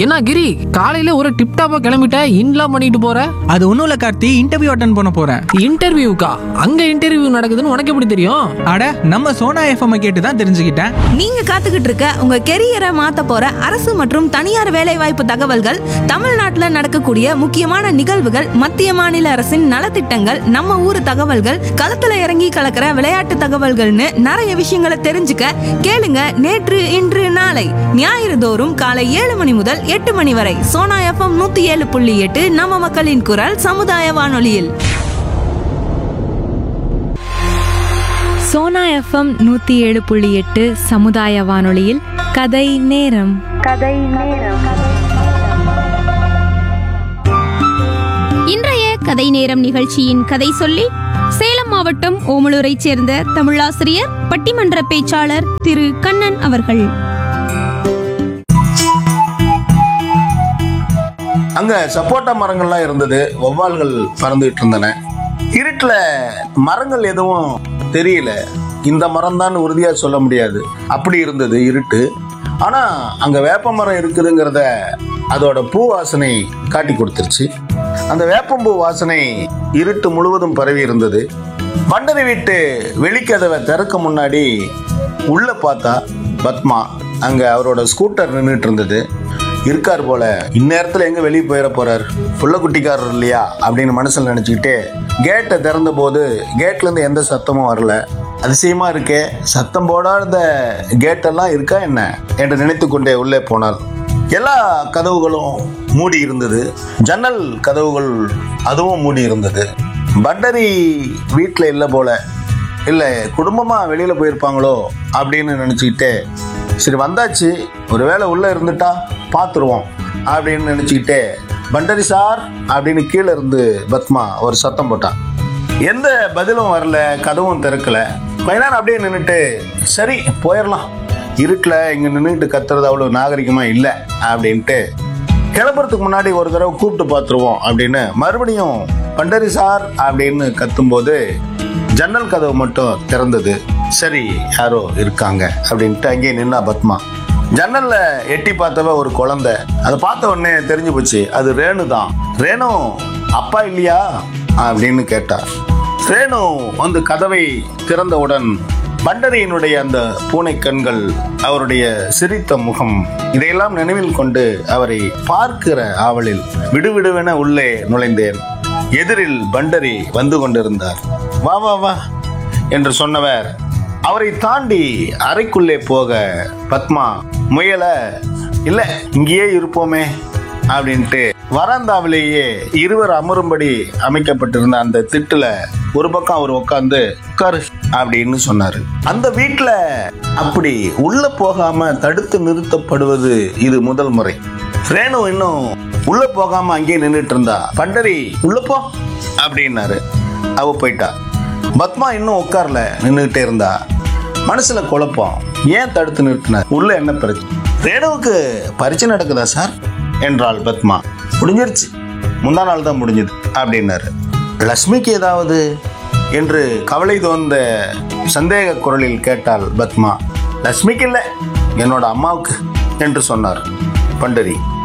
என்ன கிரி காலையில ஒரு டிப் டாப்பா கிளம்பிட்ட இன்லாம் பண்ணிட்டு போற அது ஒன்றும் இல்லை கார்த்தி இன்டர்வியூ அட்டன் பண்ண போகிறேன் இன்டர்வியூக்கா அங்க இன்டர்வியூ நடக்குதுன்னு உனக்கு எப்படி தெரியும் அட நம்ம சோனா எஃப்எம் கேட்டு தான் தெரிஞ்சுக்கிட்டேன் நீங்க காத்துக்கிட்டு இருக்க உங்க கெரியரை மாத்த போற அரசு மற்றும் தனியார் வேலைவாய்ப்பு தகவல்கள் தமிழ்நாட்டுல நடக்கக்கூடிய முக்கியமான நிகழ்வுகள் மத்திய மாநில அரசின் நலத்திட்டங்கள் நம்ம ஊர் தகவல்கள் களத்துல இறங்கி கலக்கிற விளையாட்டு தகவல்கள்னு நிறைய விஷயங்களை தெரிஞ்சுக்க கேளுங்க நேற்று இன்று நாளை ஞாயிறு தோறும் காலை ஏழு மணி முதல் எட்டு மணி வரை சோனா எஃப்எம் நூத்தி ஏழு புள்ளி எட்டு நம்ம மக்களின் குரல் சமுதாய வானொலியில் சோனா எஃப்எம் நூத்தி ஏழு புள்ளி எட்டு சமுதாய வானொலியில் கதை நேரம் இன்றைய கதை நேரம் நிகழ்ச்சியின் கதை சொல்லி சேலம் மாவட்டம் ஓமலூரைச் சேர்ந்த தமிழாசிரியர் பட்டிமன்ற பேச்சாளர் திரு கண்ணன் அவர்கள் அங்க சப்போட்டா மரங்கள்லாம் இருந்தது வௌவால்கள் பறந்துகிட்டு இருந்தன இருட்டுல மரங்கள் எதுவும் தெரியல இந்த மரம் தான் உறுதியா சொல்ல முடியாது அப்படி இருந்தது இருட்டு ஆனா அங்க வேப்ப மரம் இருக்குதுங்கிறத அதோட பூ வாசனை காட்டி கொடுத்துருச்சு அந்த வேப்பம்பூ வாசனை இருட்டு முழுவதும் பரவி இருந்தது மண்டரி வீட்டு வெளிக்கதவை திறக்க முன்னாடி உள்ள பார்த்தா பத்மா அங்க அவரோட ஸ்கூட்டர் நின்றுட்டு இருந்தது இருக்கார் போல இந்நேரத்துல எங்க வெளியே போயிட போறார் புள்ள குட்டிக்காரர் இல்லையா அப்படின்னு மனசுல நினைச்சுக்கிட்டு கேட்டை திறந்த போது கேட்ல இருந்து எந்த சத்தமும் வரல அதிசயமா இருக்கே சத்தம் போடாத கேட்டெல்லாம் இருக்கா என்ன என்று நினைத்து கொண்டே உள்ளே போனார் எல்லா கதவுகளும் மூடி இருந்தது ஜன்னல் கதவுகள் அதுவும் மூடி இருந்தது பட்டரி வீட்டில் இல்லை போல இல்லை குடும்பமாக வெளியில் போயிருப்பாங்களோ அப்படின்னு நினச்சிக்கிட்டே சரி வந்தாச்சு ஒருவேளை உள்ளே இருந்துட்டா பார்த்துருவோம் அப்படின்னு நினச்சிக்கிட்டே பண்டரி சார் அப்படின்னு கீழே இருந்து பத்மா ஒரு சத்தம் போட்டான் எந்த பதிலும் வரல கதவும் திறக்கல கொஞ்ச நேரம் அப்படியே நின்றுட்டு சரி போயிடலாம் இருட்டில் இங்கே நின்றுட்டு கத்துறது அவ்வளோ நாகரிகமாக இல்லை அப்படின்ட்டு கிளம்புறதுக்கு முன்னாடி ஒரு தடவை கூப்பிட்டு பார்த்துருவோம் அப்படின்னு மறுபடியும் பண்டரி சார் அப்படின்னு கத்தும்போது ஜன்னல் கதவு மட்டும் திறந்தது சரி யாரோ இருக்காங்க அப்படின்ட்டு அங்கேயே நின்னா பத்மா ஜன்னல்ல எட்டி பார்த்தவ ஒரு குழந்தை அதை பார்த்த உடனே தெரிஞ்சு போச்சு அது ரேணு தான் ரேணு அப்பா இல்லையா அப்படின்னு கேட்டா ரேணு வந்து கதவை திறந்தவுடன் பண்டரியினுடைய அந்த பூனை கண்கள் அவருடைய சிரித்த முகம் இதையெல்லாம் நினைவில் கொண்டு அவரை பார்க்கிற ஆவலில் விடுவிடுவென உள்ளே நுழைந்தேன் எதிரில் பண்டரி வந்து கொண்டிருந்தார் வா வா வா என்று சொன்னவர் அவரை தாண்டி அறைக்குள்ளே போக பத்மா முயல இல்ல இங்கேயே இருப்போமே அப்படின்ட்டு வராந்தாவிலேயே இருவர் அமரும்படி அமைக்கப்பட்டிருந்த அந்த திட்டுல ஒரு பக்கம் அவர் உட்காந்து உட்காரு அப்படின்னு சொன்னாரு அந்த வீட்டுல அப்படி உள்ள போகாம தடுத்து நிறுத்தப்படுவது இது முதல் முறை ரேணு இன்னும் உள்ள போகாம அங்கேயே நின்றுட்டு இருந்தா பண்டரி உள்ள போ அப்படின்னாரு அவ போயிட்டா பத்மா இன்னும் உட்கார்ல நின்றுகிட்டே இருந்தா மனசுல குழப்பம் ஏன் தடுத்து நிறுத்தினார் உள்ள என்ன பிரச்சனை ரேணுவுக்கு பரீட்சை நடக்குதா சார் என்றாள் பத்மா முடிஞ்சிருச்சு முந்தா நாள் தான் முடிஞ்சது அப்படின்னாரு லக்ஷ்மிக்கு ஏதாவது என்று கவலை தோன்ற சந்தேக குரலில் கேட்டாள் பத்மா லக்ஷ்மிக்கு இல்லை என்னோட அம்மாவுக்கு என்று சொன்னார் பண்டரி